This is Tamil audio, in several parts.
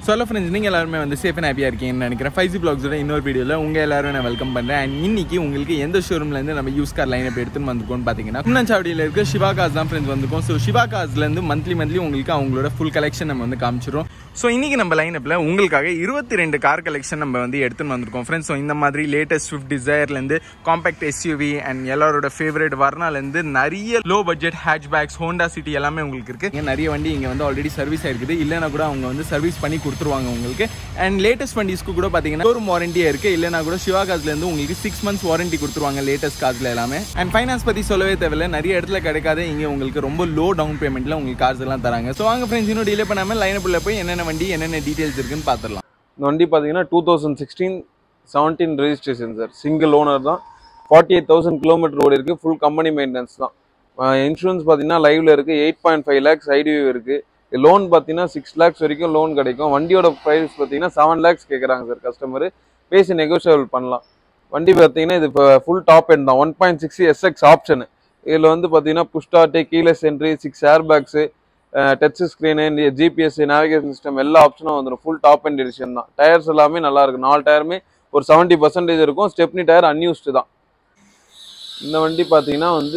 சொல்ல ஃப்ரெண்ட்ஸ் நீங்கள் எல்லாருமே வந்து சேஃப் அண்ட் ஹாப்பியாக இருக்கீங்கன்னு நினைக்கிறேன் ஃபைவ் ஜி பிளாக்ஸோட இன்னொரு வீடியோவில் உங்கள் எல்லாரும் நான் வெல்கம் பண்ணுறேன் அண்ட் இன்னைக்கு உங்களுக்கு எந்த ஷோரூம்லேருந்து நம்ம யூஸ் கார் லைன் இப்போ எடுத்துன்னு வந்திருக்கோம்னு பார்த்தீங்கன்னா குன்னச்சாவடியில் இருக்க சிவா காஸ் தான் ஃப்ரெண்ட்ஸ் வந்திருக்கோம் ஸோ சிவா காஸ்லேருந்து மந்த்லி மந்த்லி உங்களுக்கு அவங்களோட ஃபுல் கலெக்ஷன் நம்ம வந்து காமிச்சிரும் ஸோ இன்னைக்கு நம்ம லைனப்பில் உங்களுக்காக இருபத்தி ரெண்டு கார் கலெக்ஷன் நம்ம வந்து எடுத்துன்னு வந்திருக்கோம் ஃப்ரெண்ட்ஸ் ஸோ இந்த மாதிரி லேட்டஸ்ட் ஸ்விஃப்ட் டிசைர்லேருந்து காம்பேக்ட் எஸ்யூவி அண்ட் எல்லாரோட ஃபேவரட் வர்னாலேருந்து நிறைய low budget hatchbacks Honda City எல்லாமே உங்களுக்கு இருக்கு இங்க நிறைய வண்டி இங்கே வந்து ஆல்ரெடி சர்வீஸ் ஆயிருக்குது இல்லைனா கூட அவங்க வந்து சர்வீஸ் பண்ணி கொடுத்துருவாங்க உங்களுக்கு அண்ட் லேட்டஸ்ட் வண்டிஸ்க்கு கூட பார்த்தீங்கன்னா ஒரு வாரண்டியாக இருக்கு இல்லைனா கூட சிவா காஸ்லேருந்து உங்களுக்கு சிக்ஸ் மந்த்ஸ் வாரண்டி கொடுத்துருவாங்க லேட்டஸ்ட் காஸ்ல எல்லாமே அண்ட் ஃபைனான்ஸ் பற்றி சொல்லவே தேவையில்ல நிறைய இடத்துல கிடைக்காத இங்கே உங்களுக்கு ரொம்ப லோ டவுன் பேமெண்ட்டில் உங்களுக்கு கார்ஸ் எல்லாம் தராங்க ஸோ வாங்க ஃப்ரெண்ட்ஸ் இன்னும் டிலே பண்ணாமல் லைனப்புள்ள போய் என்னென்ன வண்டி என்னென்ன டீட்டெயில்ஸ் இருக்குன்னு பார்த்துடலாம் இந்த வண்டி பார்த்தீங்கன்னா two thousand sixteen seventeen registration sir single owner தான் ஃபார்ட்டி எயிட் தௌசண்ட் கிலோமீட்டர் ரோடு இருக்குது ஃபுல் கம்பெனி மெயின்டெனன்ஸ் தான் இன்சூரன்ஸ் பார்த்தீங்கன்னா லைவ்ல இருக்குது eight point five lakhs IDV இருக்குது லோன் பார்த்தீங்கன்னா சிக்ஸ் லேக்ஸ் வரைக்கும் லோன் கிடைக்கும் வண்டியோட ப்ரைஸ் பார்த்தீங்கன்னா செவன் லேக்ஸ் கேட்குறாங்க சார் கஸ்டமர் பேசி நெகோஷியபிள் பண்ணலாம் வண்டி பார்த்தீங்கன்னா இது இப்போ ஃபுல் டாப் எண்ட் தான் one point six SX option இதில் வந்து பார்த்தீங்கன்னா push start keyless entry six air bags touch screen GPS navigation system எல்லா ஆப்ஷனும் வந்துடும் ஃபுல் டாப் அண்ட் எடிஷன் தான் டயர்ஸ் எல்லாமே நல்லா இருக்கு நாலு டயருமே ஒரு செவன்ட்டி பர்சன்டேஜ் இருக்கும் ஸ்டெப்னி டயர் அன்யூஸ்டு தான் இந்த வண்டி பார்த்தீங்கன்னா வந்து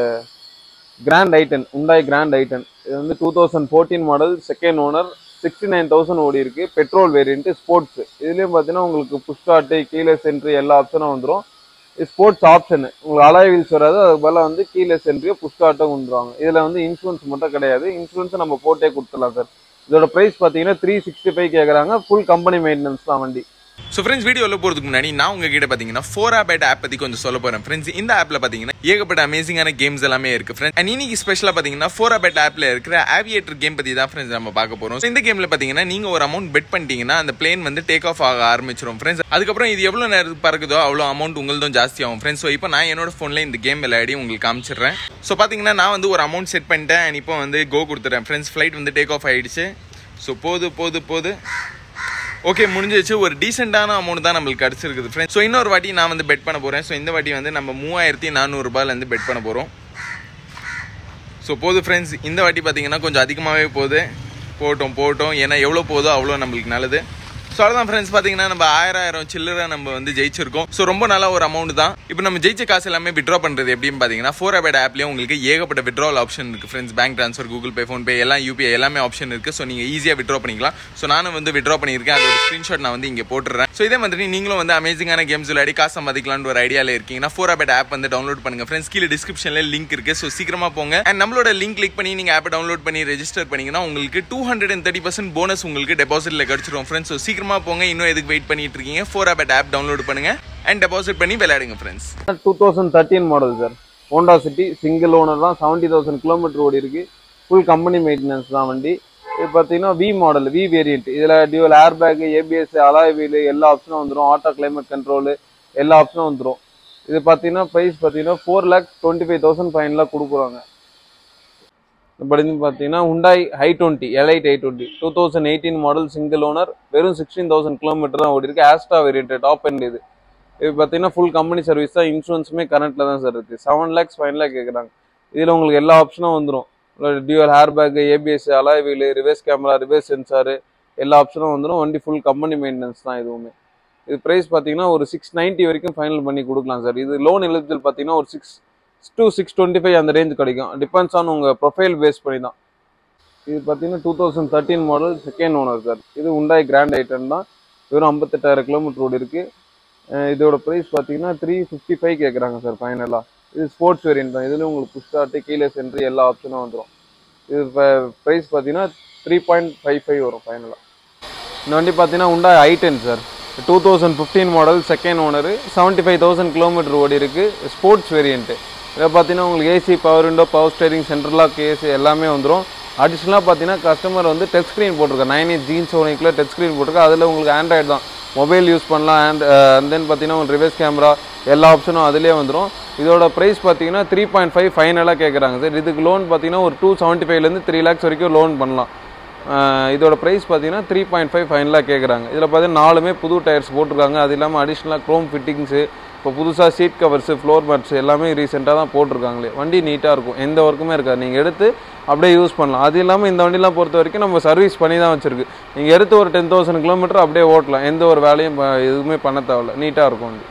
கிராண்ட் ஐட்டன் உண்டாய் கிராண்ட் ஐட்டன் இது வந்து two thousand fourteen model second owner sixty nine thousand ஓடி இருக்கு பெட்ரோல் வேரியன்ட்டு ஸ்போர்ட்ஸ் இதுலேயும் பார்த்தீங்கன்னா உங்களுக்கு புஷ்டாட்டு கீழே சென்ட்ரி எல்லா ஆப்ஷனும் வந்துடும் இது ஸ்போர்ட்ஸ் ஆப்ஷனு உங்களுக்கு அலாய் வீல்ஸ் வராது அதுக்கு பதிலாக வந்து கீழே சென்ட்ரியோ புஷ்டாட்டும் வந்துருவாங்க இதில் வந்து இன்சூரன்ஸ் மட்டும் கிடையாது இன்சூரன்ஸை நம்ம போட்டே கொடுத்துடலாம் சார் இதோட ப்ரைஸ் பார்த்தீங்கன்னா த்ரீ சிக்ஸ்டி ஃபைவ் கேட்குறாங்க ஃபுல் கம்பெனி மெயின்டெனன்ஸ் தான் வண்டி ஸோ ஃப்ரெண்ட்ஸ் வீடியோவில் போகிறதுக்கு முன்னாடி நான் உங்ககிட்ட பார்த்தீங்கன்னா ஃபோர் ஆபேட் ஆப் பற்றி கொஞ்சம் சொல்ல போகிறேன் ஃப்ரெண்ட்ஸ் இந்த ஆப்பில் பார்த்தீங்கன்னா ஏகப்பட்ட அமேசிங்கான கேம்ஸ் எல்லாமே இருக்குது ஃப்ரெண்ட்ஸ் அண்ட் இன்னைக்கு ஸ்பெஷலாக பார்த்தீங்கன்னா ஃபோர் ஆபேட் ஆப்பில் இருக்கிற ஆவியேட்டர் கேம் பற்றி தான் ஃப்ரெண்ட்ஸ் நம்ம பார்க்க போகிறோம் ஸோ இந்த கேமில் பார்த்தீங்கன்னா நீங்கள் ஒரு அமௌண்ட் பெட் பண்ணிட்டீங்கன்னா அந்த பிளேன் வந்து டேக் ஆஃப் ஆக ஆரம்பிச்சிடும் ஃப்ரெண்ட்ஸ் அதுக்கப்புறம் இது எவ்வளோ நேரத்துக்கு பறக்குதோ அவ்வளோ அமௌண்ட் உங்களுதும் ஜாஸ்தி ஆகும் ஃப்ரெண்ட்ஸ் ஸோ இப்போ நான் என்னோட ஃபோனில் இந்த கேம் விளையாடி உங்களுக்கு காமிச்சிடுறேன் ஸோ பார்த்தீங்கன்னா நான் வந்து ஒரு அமௌண்ட் செட் பண்ணிட்டேன் அண்ட் இப்போ வந்து கோ கொடுத்துறேன் ஃப்ரெண்ட்ஸ் ஃப்ளைட் வந்து டேக் ஆஃப் ஆகிடுச்சு ஸோ போது போது போது ஓகே முடிஞ்சிச்சு ஒரு டீசெண்டான அமௌண்ட் தான் நம்மளுக்கு கிடச்சிருக்குது ஃப்ரெண்ட்ஸ் ஸோ இன்னொரு வாட்டி நான் வந்து பெட் பண்ண போகிறேன் ஸோ இந்த வாட்டி வந்து நம்ம மூவாயிரத்தி நானூறுரூபாலேருந்து பெட் பண்ண போகிறோம் ஸோ போது ஃப்ரெண்ட்ஸ் இந்த வாட்டி பார்த்தீங்கன்னா கொஞ்சம் அதிகமாகவே போகுது போட்டோம் போட்டோம் ஏன்னா எவ்வளோ போதோ அவ்வளோ நம்மளுக்கு நல்லது ஸோ அவ்வளோதான் ஃப்ரெண்ட்ஸ் பார்த்தீங்கன்னா நம்ம ஆயிரம் ஆயிரம் சில்லரை நம்ம வந்து ஜெயிச்சிருக்கோம் ஸோ ரொம்ப நல்ல ஒரு அமௌண்ட் தான் இப்போ நம்ம ஜெயிச்ச காசு எல்லாமே விட்ரா பண்ணுறது எப்படின்னு பார்த்தீங்கன்னா ஃபோர் அபேட் ஆப்லேயும் உங்களுக்கு ஏகப்பட்ட விட்ரால் ஆப்ஷன் இருக்குது friends bank transfer Google Pay PhonePe எல்லாம் யூபிஐ எல்லாமே ஆப்ஷன் இருக்குது ஸோ நீங்கள் ஈஸியாக விட்ரா பண்ணிக்கலாம் ஸோ நானும் வந்து விட்ரா பண்ணியிருக்கேன் அதோட ஸ்க்ரீன்ஷாட் நான் வந்து இங்கே போட்டுறேன் ஸோ இதே மாதிரி நீங்களும் வந்து அமேசிங்கான கேம்ஸ் விளையாடி காசு சம்பாதிக்கலாம்னு ஒரு ஐடியாவில் இருக்கீங்கன்னா ஃபோர் அபேட் ஆப் வந்து டவுன்லோட் பண்ணுங்க ஃப்ரெண்ட்ஸ் கீழே டிஸ்கிரிப்ஷனில் லிங்க் இருக்குது ஸோ சீக்கிரமாக போங்க அண்ட் நம்மளோட லிங்க் கிளிக் பண்ணி நீங்கள் ஆப்பை டவுன்லோட் பண்ணி ரெஜிஸ்டர் பண்ணிங்கன்னா உங்களுக்கு two hundred and thirty percent bonus உங்களுக்கு டெபாசிட்டில் கிடச்சிரும் ஃப்ரெண்ட்ஸ் ஸோ சீக்கிரமாக போங்க இன்னும் எதுக்கு வெயிட் பண்ணிட்டு இருக்கீங்க ஃபோர் அபேட் ஆப் டவுன்லோட் பண்ணுங்க அண்ட் டெபாசிட் பண்ணி விளையாடுங்க friends two thousand thirteen model sir Honda City single owner தான் செவன்ட்டி தௌசண்ட் கிலோமீட்டர் ஓடி இருக்கு ஃபுல் கம்பெனி மெயின்டெனன்ஸ் தான் வண்டி இது பார்த்தீங்கன்னா வி மாடல் வி வேரியன்ட் இதில் dual air bag ABS alloy wheel எல்லா ஆப்ஷனும் வந்துடும் ஆட்டோ கிளைமேட் கண்ட்ரோலு எல்லா ஆப்ஷனும் வந்துடும் இது பார்த்தீங்கன்னா ப்ரைஸ் பார்த்தீங்கன்னா four lakh twenty five thousand ஃபைனலாக கொடுக்குறாங்க இப்படி பார்த்தீங்கன்னா Hyundai i twenty Elite i twenty two thousand eighteen model single owner வெறும் சிக்ஸ்டீன் தௌசண்ட் கிலோமீட்டர் தான் ஓடி இருக்கு ஆஸ்டா வேரியன்ட் டாப் எண்ட் இது இது பார்த்தீங்கன்னா ஃபுல் கம்பெனி சர்வீஸ் தான் இன்சூரன்ஸுமே கரண்ட்டில் தான் சார் இருக்குது செவன் லேக்ஸ் ஃபைவ் லேக் கேட்குறாங்க இதில் உங்களுக்கு எல்லா ஆப்ஷனும் வந்துடும் dual air bag ABS alloy wheel reverse camera reverse sensor எல்லா ஆப்ஷனும் வந்துடும் வண்டி ஃபுல் கம்பெனி மெயின்டெனன்ஸ் தான் இதுவுமே இது ப்ரைஸ் பார்த்தீங்கன்னா ஒரு சிக்ஸ் நைன்ட்டி வரைக்கும் ஃபைனல் பண்ணி கொடுக்கலாம் சார் இது லோன் எலிஜிபிள் பார்த்தீங்கன்னா ஒரு six two six twenty five அந்த ரேஞ்ச் கிடைக்கும் டிபெண்ட்ஸ் ஆன் உங்கள் ப்ரொஃபைல் பேஸ் பண்ணி தான் இது பார்த்தீங்கன்னா two thousand thirteen model second owner sir இது உண்டாய் கிராண்ட் ஐட்டம் தான் வெறும் ஐம்பத்தெட்டாயிரம் கிலோமீட்டர் ஓடி இருக்குது இதோட ப்ரைஸ் பார்த்தீங்கன்னா த்ரீ ஃபிஃப்டி ஃபைவ் கேட்குறாங்க சார் ஃபைனலாக இது ஸ்போர்ட்ஸ் வேரியன்ட் தான் இதுலேயும் உங்களுக்கு புஷ்டாட்டு கீழே சென்ட்ரி எல்லா ஆப்ஷனும் வந்துடும் இது ப்ரைஸ் பார்த்தீங்கன்னா த்ரீ பாயிண்ட் ஃபைவ் ஃபைவ் வரும் ஃபைனலாக இந்த வண்டி பார்த்தீங்கன்னா Hyundai i ten sir two thousand fifteen model second owner seventy five thousand kilometre ஓடி இருக்குது ஸ்போர்ட்ஸ் வேரியன்ட்டு இதில் பார்த்தீங்கன்னா உங்களுக்கு AC power window power steering central lock AC எல்லாமே வந்துடும் அடிஷ்னலாக பார்த்தீங்கன்னா கஸ்டமர் வந்து டச் ஸ்க்ரீன் போட்டிருக்கேன் நைன் எயிட் ஜீன்ஸ் ஓனிக்கில் டச் ஸ்க்ரீன் போட்டிருக்கேன் அதில் உங்களுக்கு ஆண்ட்ராய்டு தான் மொபைல் யூஸ் பண்ணலாம் அண்ட் அண்ட் தென் பார்த்தீங்கன்னா உங்களுக்கு ரிவர்ஸ் கேமரா எல்லா ஆப்ஷனும் அதிலே வந்துடும் இதோட ப்ரைஸ் பார்த்தீங்கன்னா த்ரீ பாயிண்ட் ஃபைவ் ஃபைனலாக கேட்குறாங்க சார் இதுக்கு லோன் பார்த்தீங்கன்னா ஒரு டூ செவன்ட்டி ஃபைவ்லேருந்து த்ரீ லேக்ஸ் வரைக்கும் லோன் பண்ணலாம் இதோட ப்ரைஸ் பார்த்தீங்கன்னா த்ரீ பாயிண்ட் ஃபைவ் ஃபைனலாக கேட்குறாங்க இதில் பார்த்தீங்கன்னா நாலுமே புது டயர்ஸ் போட்டிருக்காங்க அது இல்லாமல் அடிஷ்னலாக க்ரோம் ஃபிட்டிங்ஸு இப்போ புதுசாக சீட் கவர்ஸு ஃப்ளோர் மேட்ஸ் எல்லாமே ரீசெண்டாக தான் போட்டிருக்காங்களே வண்டி நீட்டாக இருக்கும் எந்த ஒர்க்குமே இருக்காது நீங்கள் எடுத்து அப்படியே யூஸ் பண்ணலாம் அது இல்லாமல் இந்த வண்டிலாம் பொறுத்த வரைக்கும் நம்ம சர்வீஸ் பண்ணி தான் வச்சிருக்கு நீங்கள் எடுத்து ஒரு டென் தௌசண்ட் கிலோமீட்டர் அப்படியே ஓட்டலாம் எந்த ஒரு வேலையும் ப- எதுவுமே பண்ண தேவையில்ல நீட்டாக இருக்கும் வண்டி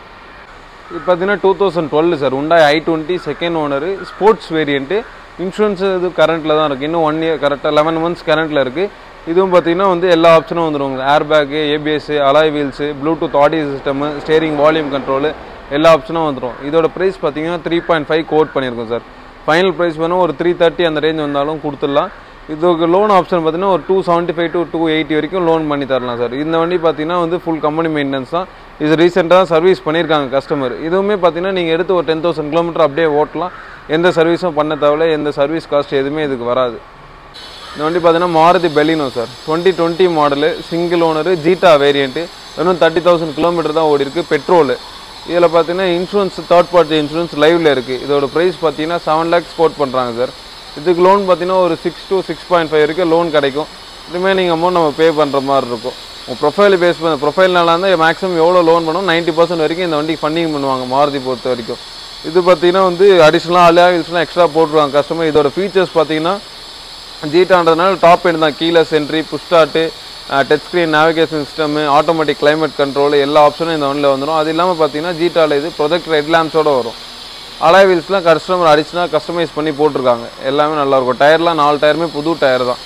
இது பார்த்தீங்கன்னா two thousand twelve sir Hyundai i twenty second owner sports variant insurance இது கரண்ட்டில் தான் இருக்குது இன்னும் ஒன் இயர் கரெக்டாக லெவன் மந்த்ஸ் கரண்ட்டில் இருக்குது இதுவும் பார்த்தீங்கன்னா வந்து எல்லா ஆப்ஷனும் வந்துடும் air bag ABS alloy wheels bluetooth audio system steering volume control எல்லா ஆப்ஷனும் வந்துடும் இதோட ப்ரைஸ் பார்த்தீங்கன்னா த்ரீ பாயிண்ட் ஃபைவ் கோட் பண்ணியிருக்கோம் சார் ஃபைனல் ப்ரைஸ் வேணும் ஒரு த்ரீ தேர்ட்டி அந்த ரேஞ்ச் வந்தாலும் கொடுத்துடலாம் இதுக்கு லோன் ஆப்ஷன் பார்த்தீங்கன்னா ஒரு two seventy five to two eighty வரைக்கும் லோன் பண்ணி தரலாம் சார் இந்த வண்டி பார்த்தீங்கன்னா வந்து ஃபுல் கம்பெனி மெயின்டெனன்ஸ் தான் இது ரீசெண்டாக சர்வீஸ் பண்ணியிருக்காங்க கஸ்டமர் இதுவுமே பார்த்தீங்கன்னா நீங்கள் எடுத்து ஒரு டென் தௌசண்ட் கிலோமீட்டர் அப்படியே ஓட்டலாம் எந்த சர்வீஸும் பண்ண தேவையில்ல எந்த சர்வீஸ் காஸ்ட் எதுவுமே இதுக்கு வராது இந்த வண்டி பார்த்தீங்கன்னா Maruti Baleno sir twenty twenty model single owner Zeta variant வெறும் தேர்ட்டி தௌசண்ட் கிலோமீட்டர் தான் ஓடி இருக்கு பெட்ரோலு இதில் பார்த்தீங்கன்னா இன்சூரன்ஸ் தேர்ட் பார்ட்டி இன்சூரன்ஸ் லைவ்ல இருக்குது இதோட ப்ரைஸ் பார்த்தீங்கன்னா செவன் லேக்ஸ் கோட் பண்ணுறாங்க சார் இதுக்கு லோன் பார்த்தீங்கன்னா ஒரு six to six point five வரைக்கும் லோன் கிடைக்கும் ரிமைனிங் அமௌண்ட் நம்ம பே பண்ணுற மாதிரி இருக்கும் உங்கள் ப்ரொஃபைல் பேஸ் பண்ண ப்ரொஃபைல்னால இருந்தால் மேக்ஸிமம் எவ்வளோ லோன் பண்ணணும் நைன்ட்டி பர்சன்ட் வரைக்கும் இந்த வண்டிக்கு ஃபண்டிங் பண்ணுவாங்க மாருதி பொறுத்த வரைக்கும் இது பார்த்தீங்கன்னா வந்து அடிஷ்னலாக அலியாவில்ஸ்லாம் எக்ஸ்ட்ரா போட்டுருவாங்க கஸ்டமர் இதோட ஃபீச்சர்ஸ் பார்த்தீங்கன்னா ஜீட்டான்றதுனால டாப் எண்ட் தான் கீழே சென்ட்ரி push start touch screen navigation system automatic climate control எல்லா ஆப்ஷனும் இந்த வண்டியில் வந்துடும் அது இல்லாமல் பார்த்தீங்கன்னா ஜீட்டாவில் இது ப்ரொஜெக்ட் ரெட் லேம்ஸோட வரும் அலாய் வீல்ஸ்லாம் கஸ்டமர் அடிச்சுனா கஸ்டமைஸ் பண்ணி போட்டிருக்காங்க எல்லாமே நல்லாயிருக்கும் டயர்லாம் நாலு டயருமே புது டயர் தான்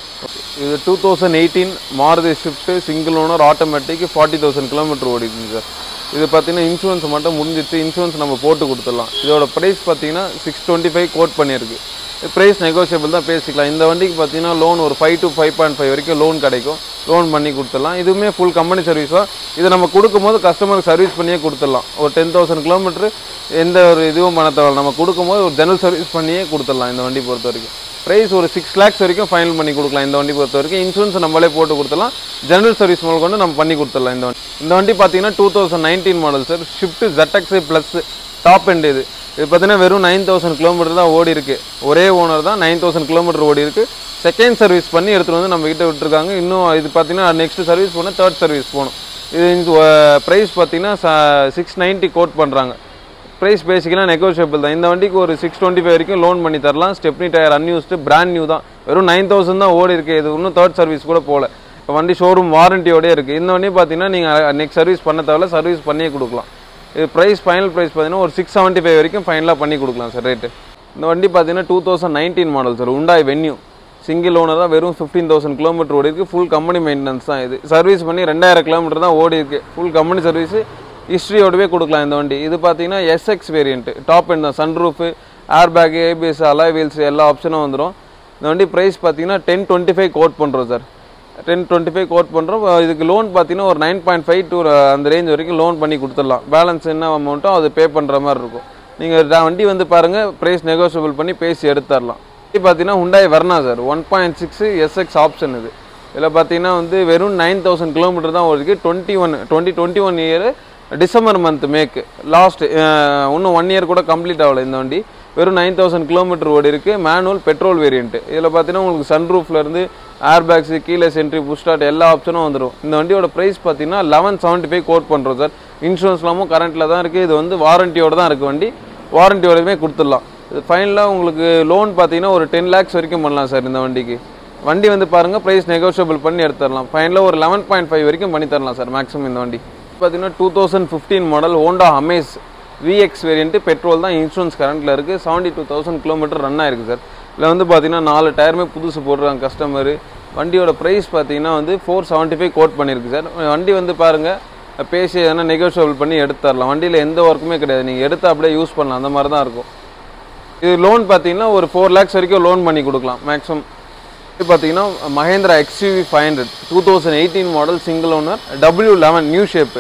இது two thousand eighteen Maruti Swift single owner automatic forty thousand kilometre ஓடிக்குங்க சார் இது பார்த்தீங்கன்னா இன்சூரன்ஸ் மட்டும் முடிஞ்சிச்சு இன்சூரன்ஸ் நம்ம போட்டு கொடுத்துடலாம் இதோட ப்ரைஸ் பார்த்தீங்கன்னா சிக்ஸ் டுவெண்ட்டி ஃபைவ் கோட் பண்ணியிருக்கு ப்ரைஸ் நெகோஷியபிள் தான் பேசிக்கலாம் இந்த வண்டிக்கு பார்த்தீங்கன்னா லோன் ஒரு five to five point five வரைக்கும் லோன் கிடைக்கும் லோன் பண்ணி கொடுத்துடலாம் இதுவுமே ஃபுல் கம்பெனி சர்வீஸ் தான் இதை நம்ம கொடுக்கும்போது கஸ்டமருக்கு சர்வீஸ் பண்ணியே கொடுத்துடலாம் ஒரு டென் தௌசண்ட் கிலோமீட்டர் எந்த ஒரு இதுவும் பண்ண தேவையில்ல நம்ம கொடுக்கும்போது ஒரு ஜெனரல் சர்வீஸ் பண்ணியே கொடுத்துடலாம் இந்த வண்டி பொறுத்த வரைக்கும் ப்ரைஸ் ஒரு சிக்ஸ் லேக்ஸ் வரைக்கும் ஃபைனல் பண்ணி கொடுக்கலாம் இந்த வண்டி பொறுத்த வரைக்கும் இன்சூரன்ஸ் நம்மளே போட்டு கொடுத்துடலாம் ஜெனரல் சர்வீஸ் முதல் கொண்டு நம்ம பண்ணி கொடுத்துடலாம் இந்த வண்டி இந்த வண்டி பார்த்தீங்கன்னா two thousand nineteen model sir Swift ZX plus top end இது இது பார்த்தீங்கன்னா வெறும் நைன் தௌசண்ட் கிலோமீட்டர் தான் ஓடி இருக்கு ஒரே ஓனர் தான் நைன் தௌசண்ட் கிலோமீட்டர் ஓடி இருக்கு செகண்ட் சர்வீஸ் பண்ணி எடுத்துகிட்டு வந்து நம்ம கிட்ட விட்டுருக்காங்க இன்னும் இது பார்த்தீங்கன்னா நெக்ஸ்ட் சர்வீஸ் போனால் தேர்ட் சர்வீஸ் போகணும் இது ப்ரைஸ் பார்த்தீங்கன்னா சிக்ஸ் நைன்ட்டி கோட் பண்ணுறாங்க ப்ரைஸ் பேசிக்கலாக நெகோஷியபிள் தான் இந்த வண்டிக்கு ஒரு சிக்ஸ் டுவெண்ட்டி ஃபைவ் வரைக்கும் லோன் பண்ணி தரலாம் stepney tyre unused brand new தான் வெறும் நைன் தௌசண்ட் தான் ஓடி இருக்கு இது இன்னும் தேர்ட் சர்வீஸ் கூட போகல இப்போ வண்டி ஷோரூம் வாரண்டியோடய இருக்குது இந்த வண்டி பார்த்தீங்கன்னா நீங்கள் நெக்ஸ்ட் சர்வீஸ் பண்ண தேவையில்ல சர்வீஸ் பண்ணியே கொடுக்கலாம் இது ப்ரைஸ் ஃபைனல் ப்ரைஸ் பார்த்தீங்கன்னா ஒரு சிக்ஸ் செவன்ட்டி ஃபைவ் வரைக்கும் ஃபைனலாக பண்ணி கொடுக்கலாம் சார் ரேட்டு இந்த வண்டி பார்த்தீங்கன்னா two thousand nineteen model sir Hyundai Venue single owner தான் வெறும் ஃபிஃப்டீன் தௌசண்ட் கிலோமீட்டர் ஓடி இருக்கு ஃபுல் கம்பெனி மெயின்டெனன்ஸ் தான் இது சர்வீஸ் பண்ணி ரெண்டாயிரம் கிலோமீட்டர் தான் ஓடி இருக்கு ஃபுல் கம்பெனி சர்வீஸ் ஹிஸ்ட்ரியோடவே கொடுக்கலாம் இந்த வண்டி இது பார்த்தீங்கன்னா எஸ்எக்ஸ் வேரியன்ட் டாப் எண்ட் தான் sunroof air bag ABS alloy wheels எல்லா ஆப்ஷனும் வந்துடும் இந்த வண்டி ப்ரைஸ் பார்த்தீங்கன்னா டென் டுவெண்ட்டி ஃபைவ் கோட் பண்ணுறோம் sir ten twenty five quote பண்ணுறோம் இதுக்கு லோன் பார்த்தீங்கன்னா ஒரு நைன் பாயிண்ட் ஃபைவ் டூ அந்த ரேஞ்ச் வரைக்கும் லோன் பண்ணி கொடுத்துடலாம் பேலன்ஸ் என்ன அமௌண்ட்டோ அது பே பண்ணுற மாதிரி இருக்கும் நீங்கள் வண்டி வந்து பாருங்கள் ப்ரைஸ் நெகோஷியபிள் பண்ணி பேசி எடுத்துடலாம் இது பார்த்தீங்கன்னா Hyundai Verna sir one point six SX option இது இதில் பார்த்தீங்கன்னா வந்து வெறும் நைன் தௌசண்ட் கிலோமீட்டர் தான் ஓடிருக்கு twenty one twenty twenty one year December month make last இன்னும் ஒன் இயர் கூட கம்ப்ளீட் ஆகல இந்த வண்டி வெறும் நைன் தௌசண்ட் கிலோமீட்டர் ஓடி இருக்கு மேனுவல் பெட்ரோல் வேரியன்ட் இதில் பார்த்தீங்கன்னா உங்களுக்கு சன்ரூஃப்ல இருந்து ஏர் பேக்ஸ் கீழே சென்ட்ரி புஷ்டாட் எல்லா ஆப்ஷனும் வந்துடும் இந்த வண்டியோட ப்ரைஸ் பார்த்தீங்கன்னா லெவன் செவன்ட்டி ஃபைவ் கோட் பண்ணுறோம் சார் இன்சூரன்ஸ்லாமும் கரண்ட்டில் தான் இருக்குது இது வந்து வாரண்டியோட தான் இருக்குது வண்டி வாரண்டியோடவே கொடுத்துடலாம் இது ஃபைனலாக உங்களுக்கு லோன் பார்த்தீங்கன்னா ஒரு டென் லேக்ஸ் வரைக்கும் பண்ணலாம் சார் இந்த வண்டிக்கு வண்டி வந்து பாருங்கள் ப்ரைஸ் நெகோஷியபிள் பண்ணி எடுத்துடலாம் ஃபைனலாக ஒரு லெவன் பாயிண்ட் ஃபைவ் வரைக்கும் பண்ணி தரலாம் சார் மேக்ஸிமம் இந்த வண்டி பார்த்தீங்கன்னா two thousand fifteen model Honda Amaze VX variant petrol தான் இன்சூரன்ஸ் கரண்ட்டில் இருக்குது seventy two thousand kilometre run ஆயிருக்கு சார் இதில் வந்து பார்த்தீங்கன்னா நாலு டயருமே புதுசு போடுறாங்க கஸ்டமர் வண்டியோட ப்ரைஸ் பார்த்தீங்கன்னா வந்து ஃபோர் செவன்ட்டி ஃபைவ் கோட் பண்ணியிருக்கு சார் வண்டி வந்து பாருங்கள் பேசி எதனா நெகோஷியபிள் பண்ணி எடுத்து தரலாம் வண்டியில் எந்த ஒர்க்குமே கிடையாது நீங்கள் எடுத்து அப்படியே யூஸ் பண்ணலாம் அந்த மாதிரி தான் இருக்கும் இது லோன் பார்த்தீங்கன்னா ஒரு ஃபோர் லேக்ஸ் வரைக்கும் லோன் பண்ணி கொடுக்கலாம் மேக்ஸிமம் இது பார்த்தீங்கன்னா Mahindra XUV five hundred two thousand eighteen model single owner W eleven new shape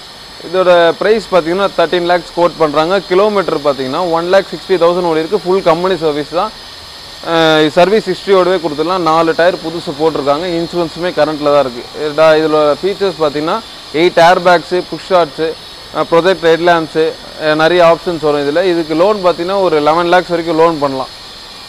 இதோட ப்ரைஸ் பார்த்தீங்கன்னா தேர்ட்டின் லேக்ஸ் கோட் பண்ணுறாங்க கிலோமீட்டர் பார்த்தீங்கன்னா ஒன் லேக் சிக்ஸ்டி தௌசண்ட் ஓடி இருக்குது ஃபுல் கம்பெனி சர்வீஸ் தான் சர்வீஸ் ஹிஸ்ட்ரியோடவே கொடுத்துடலாம் நாலு டயர் புதுசு போட்டிருக்காங்க இன்சூரன்ஸுமே கரண்ட்டில் தான் இருக்குது இதில் ஃபீச்சர்ஸ் பார்த்தீங்கன்னா eight air bags push start projector lamps நிறைய ஆப்ஷன்ஸ் வரும் இதில் இதுக்கு லோன் பார்த்தீங்கன்னா ஒரு லெவன் லேக்ஸ் வரைக்கும் லோன் பண்ணலாம்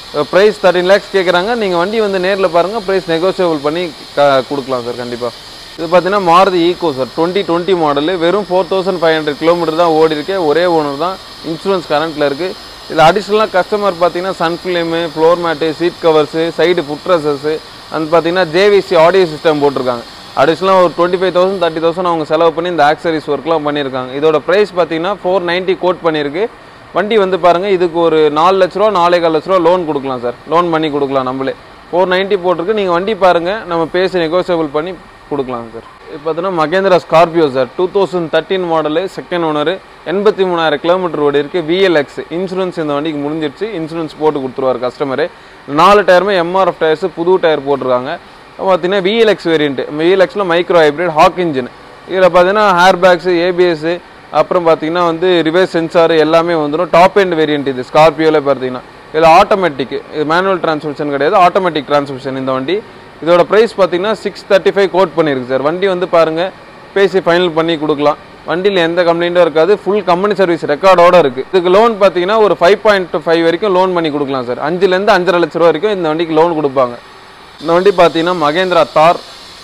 ப்ரைஸ் தேர்ட்டின் லேக்ஸ் கேட்குறாங்க நீங்கள் வண்டி வந்து நேரில் பாருங்கள் ப்ரைஸ் நெகோசியபிள் பண்ணி க கொடுக்கலாம் சார் கண்டிப்பாக இது பார்த்தீங்கன்னா Maruti Eeco sir twenty twenty model வெறும் four thousand five hundred kilometre தான் ஓடி இருக்கு ஒரே ஓனர் தான் இன்சூரன்ஸ் கரண்ட்டில் இருக்குது இதில் அடிஷ்னலாக கஸ்டமர் பார்த்தீங்கன்னா sun film floor mat seat covers side footrests அந்த பார்த்தீங்கன்னா ஜேவிசி ஆடியோ சிஸ்டம் போட்டிருக்காங்க அடிஷ்னலாக ஒரு twenty five thousand thirty thousand அவங்க செலவு பண்ணி இந்த ஆக்சரிஸ் ஒர்க்லாம் பண்ணியிருக்காங்க இதோட ப்ரைஸ் பார்த்தீங்கன்னா ஃபோர் நைன்ட்டி கோட் பண்ணியிருக்கு வண்டி வந்து பாருங்கள் இதுக்கு ஒரு நாலு லட்ச ரூபா நாலே கால் லட்ச ரூபா லோன் கொடுக்கலாம் சார் லோன் பண்ணி கொடுக்கலாம் நம்மளே ஃபோர் நைன்ட்டி போட்டிருக்கு நீங்கள் வண்டி பாருங்கள் நம்ம பேசி நெகோசியபிள் பண்ணி கொடுக்கலாம் சார் இப்போ பார்த்தீங்கன்னா Mahindra Scorpio sir two thousand thirteen model second owner எண்பத்தி மூணாயிரம் கிலோமீட்டர் ஓடி இருக்குது விஎல்எக்ஸ் இன்சூரன்ஸ் இந்த வண்டிக்கு முடிஞ்சிருச்சு இன்சூரன்ஸ் போட்டு கொடுத்துருவார் கஸ்டமரு நாலு டயருமே எம்ஆர்எஃப் டயர்ஸ் புது டயர் போட்டிருக்காங்க பார்த்தீங்கன்னா விஎல்எக்ஸ் வேரியன்ட் விஎல்எக்ஸில் மைக்ரோ ஹைப்ரிட் ஹாக் இன்ஜின் இதில் பார்த்தீங்கன்னா ஹேர் பேக்ஸு ஏபிஎஸ்ஸு அப்புறம் பார்த்தீங்கன்னா வந்து ரிவர்ஸ் சென்சார் எல்லாமே வந்துடும் டாப் எண்ட் வேரியன்ட் இது ஸ்கார்பியோவில் பார்த்தீங்கன்னா இதில் ஆட்டோமேட்டிக் இது மேனுவல் டிரான்ஸ்மிஷன் கிடையாது ஆட்டோமேட்டிக் டிரான்ஸ்மிஷன் இந்த வண்டி இதோட ப்ரைஸ் பார்த்தீங்கன்னா சிக்ஸ் தேர்ட்டி ஃபைவ் கோட் பண்ணியிருக்கு சார் வண்டி வந்து பாருங்கள் பேசி ஃபைனல் பண்ணி கொடுக்கலாம் வண்டியில் எந்த கம்ப்ளைண்ட்டும் இருக்காது ஃபுல் கம்பெனி சர்வீஸ் ரெக்கார்டோட இருக்குது இதுக்கு லோன் பார்த்தீங்கன்னா ஒரு ஃபைவ் பாயிண்ட் ஃபைவ் வரைக்கும் லோன் பண்ணி கொடுக்கலாம் சார் அஞ்சுலேருந்து அஞ்சரை லட்ச ரூபா வரைக்கும் இந்த வண்டிக்கு லோன் கொடுப்பாங்க இந்த வண்டி பார்த்தீங்கன்னா மகேந்திரா தார்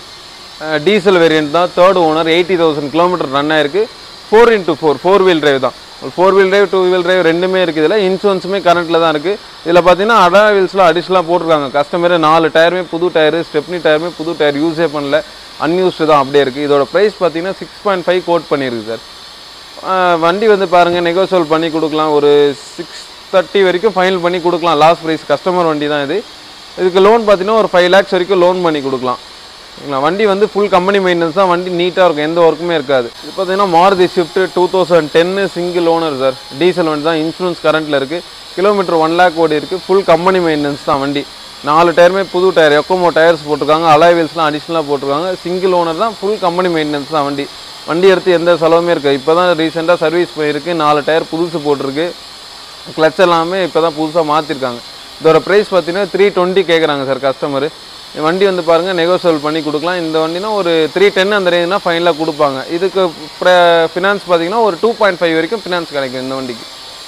டீசல் வேரியன்ட் தான் third owner eighty thousand kilometre run ஆயிருக்கு four into four four wheel drive தான் four wheel drive two wheel drive ரெண்டுமே இருக்குது இதில் இன்சூரன்ஸுமே கரண்ட்டில் தான் இருக்குது இதில் பார்த்தீங்கன்னா அடா வீல்ஸ்லாம் அடிஷ்னலாக போட்டிருக்காங்க கஸ்டமர் நாலு டயருமே புது டயரு ஸ்டெப்னி டயருமே புது டயர் யூஸே பண்ணல அன்யூஸ்டு தான் அப்படியே இருக்குது இதோட ப்ரைஸ் பார்த்தீங்கன்னா சிக்ஸ் பாயிண்ட் ஃபைவ் கோட் பண்ணியிருக்கு சார் ஆஹ் வண்டி வந்து பாருங்கள் நெகோசியல் பண்ணி கொடுக்கலாம் ஒரு சிக்ஸ் தேர்ட்டி வரைக்கும் ஃபைனல் பண்ணி கொடுக்கலாம் லாஸ்ட் ப்ரைஸ் கஸ்டமர் வண்டி தான் இது இதுக்கு லோன் பார்த்தீங்கன்னா ஒரு ஃபைவ் லேக்ஸ் வரைக்கும் லோன் பண்ணி கொடுக்கலாம் சரிங்களா வண்டி வந்து ஃபுல் கம்பெனி மெயின்டெனன்ஸ் தான் வண்டி நீட்டாக இருக்கும் எந்த ஒர்க்குமே இருக்காது இது பார்த்தீங்கன்னா மாருதி ஷிஃப்ட் டூ தௌசண்ட் டென்னு சிங்கிள் ஓனர் சார் டீசல் வண்டி தான் இன்சூரன்ஸ் கரண்ட்டில் இருக்குது கிலோமீட்டர் ஒன் லேக் ஓடி இருக்குது ஃபுல் கம்பெனி மெயின்டெனன்ஸ் தான் வண்டி நாலு டயருமே புது டயர் எக்கோமோ டயர்ஸ் போட்டிருக்காங்க அலாய் வீல்ஸ்லாம் அடிஷ்னலாக போட்டிருக்காங்க சிங்கிள் ஓனர் தான் ஃபுல் கம்பெனி மெயின்டெனன்ஸ் தான் வண்டி வண்டி எடுத்து எந்த செலவுமே இருக்குது இப்போ தான் ரீசெண்டாக சர்வீஸ் பண்ணியிருக்கு நாலு டயர் புதுசு போட்டிருக்கு கிளச் எல்லாமே இப்போ தான் புதுசாக மாற்றிருக்காங்க இதோட ப்ரைஸ் பார்த்தீங்கன்னா த்ரீ டுவெண்ட்டி கேட்குறாங்க சார் கஸ்டமர் வண்டி வந்து பாருங்கள் நெகோசியபிள் பண்ணி கொடுக்கலாம் இந்த வண்டினா ஒரு த்ரீ டென் அந்த ரேஞ்சுனா ஃபைனலாக கொடுப்பாங்க இதுக்கு ஃபினான்ஸ் பார்த்தீங்கன்னா ஒரு டூ பாயிண்ட் ஃபைவ் வரைக்கும் ஃபினான்ஸ் கிடைக்கும் இந்த வண்டிக்கு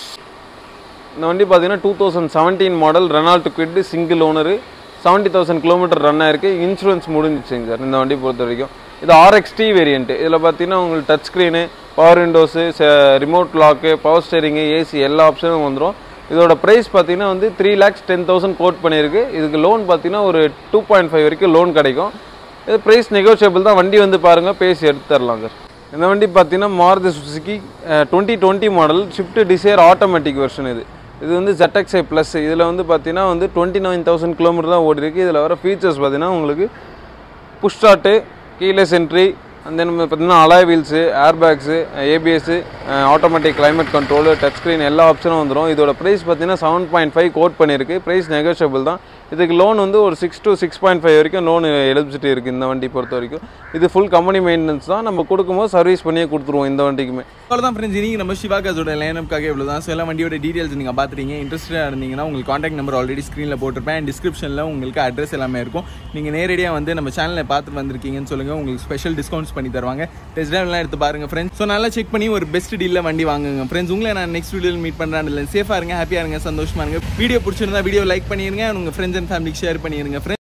இந்த வண்டி பார்த்தீங்கன்னா two thousand seventeen model Renault Kwid single owner seventy thousand kilometre run ஆயிருக்கு இன்சூரன்ஸ் முடிஞ்சிச்சுங்க சார் இந்த வண்டி பொறுத்த வரைக்கும் இது ஆர்எக்ஸ்டி வேரியன்ட் இதில் பார்த்தீங்கன்னா உங்களுக்கு touch screen power windows remote lock power steering AC எல்லா ஆப்ஷனும் வந்துடும் இதோட ப்ரைஸ் பார்த்தீங்கன்னா வந்து three lakhs ten thousand quote பண்ணியிருக்கு இதுக்கு லோன் பார்த்தீங்கன்னா ஒரு டூ பாயிண்ட் ஃபைவ் வரைக்கும் லோன் கிடைக்கும் இது ப்ரைஸ் நெகோஷியபிள் தான் வண்டி வந்து பாருங்கள் பேசி எடுத்து தரலாம் சார் இந்த வண்டி பார்த்தீங்கன்னா Maruti Suzuki twenty twenty model Swift Dzire automatic version இது இது வந்து ZXi ப்ளஸ் இதில் வந்து பார்த்தீங்கன்னா வந்து டுவெண்ட்டி நைன் தௌசண்ட் கிலோமீட்டர் தான் ஓடி இருக்கு இதில் வர ஃபீச்சர்ஸ் பார்த்தீங்கன்னா உங்களுக்கு push start keyless entry and then பார்த்தீங்கன்னா alloy wheels air bags ABS automatic climate control touch screen எல்லா ஆப்ஷனும் வந்துடும் இதோட ப்ரைஸ் பார்த்தீங்கன்னா செவன் பாயிண்ட் ஃபைவ் கோட் பண்ணியிருக்கு ப்ரைஸ் நெகோஷியபிள் தான் இதுக்கு லோன் வந்து ஒரு six to six point five வரைக்கும் லோன் எலிஜிபிலிட்டி இருக்குது இந்த வண்டி பொறுத்த வரைக்கும் இது ஃபுல் கம்பெனி மெயின்டெனன்ஸ் தான் நம்ம கொடுக்கும்போது சர்வீஸ் பண்ணியே கொடுத்துருவோம் இந்த வண்டிக்குமே அவ்வளோதான் ஃப்ரெண்ட்ஸ் இன்னைக்கு நம்ம சிவாகாஸோட லைனப்காக இவ்வளோ தான் ஸோ எல்லாம் வண்டியோட டீடைல்ஸ் நீங்கள் பார்த்துறீங்க இன்ட்ரெஸ்டாக இருந்தீங்கன்னா உங்களுக்கு காண்டாக்ட் நம்பர் ஆல்ரெடி ஸ்க்ரீனில் போட்டிருப்பேன் டிஸ்கிரிப்ஷனில் உங்களுக்கு அட்ரஸ் எல்லாமே இருக்கும் நீங்கள் நேரடியாக வந்து நம்ம சேனலை பார்த்துட்டு வந்திருக்கீங்கன்னு சொல்லுங்கள் உங்களுக்கு ஸ்பெஷல் டிஸ்கவுண்ட்ஸ் பண்ணி தருவாங்க டெஸ்ட் ட்ரைவ்லாம் எடுத்து பாருங்க ஃப்ரெண்ட்ஸ் ஸோ நல்லா செக் பண்ணி ஒரு பெஸ்ட் டீலில் வண்டி வாங்குங்க ஃப்ரெண்ட்ஸ் உங்களை நான் நெக்ஸ்ட் வீடியோவில் மீட் பண்ணுறேன் இல்லை சேஃபாக இருங்க ஹாப்பியாக இருங்க சந்தோஷமா இருங்க வீடியோ பிடிச்சிருந்தா வீடியோ லைக் பண்ணிருங்க உங்கள் ஃப்ரெண்ட்ஸ் அண்ட் ஃபேமிலிக்கு ஷேர் பண்ணிருங்க friends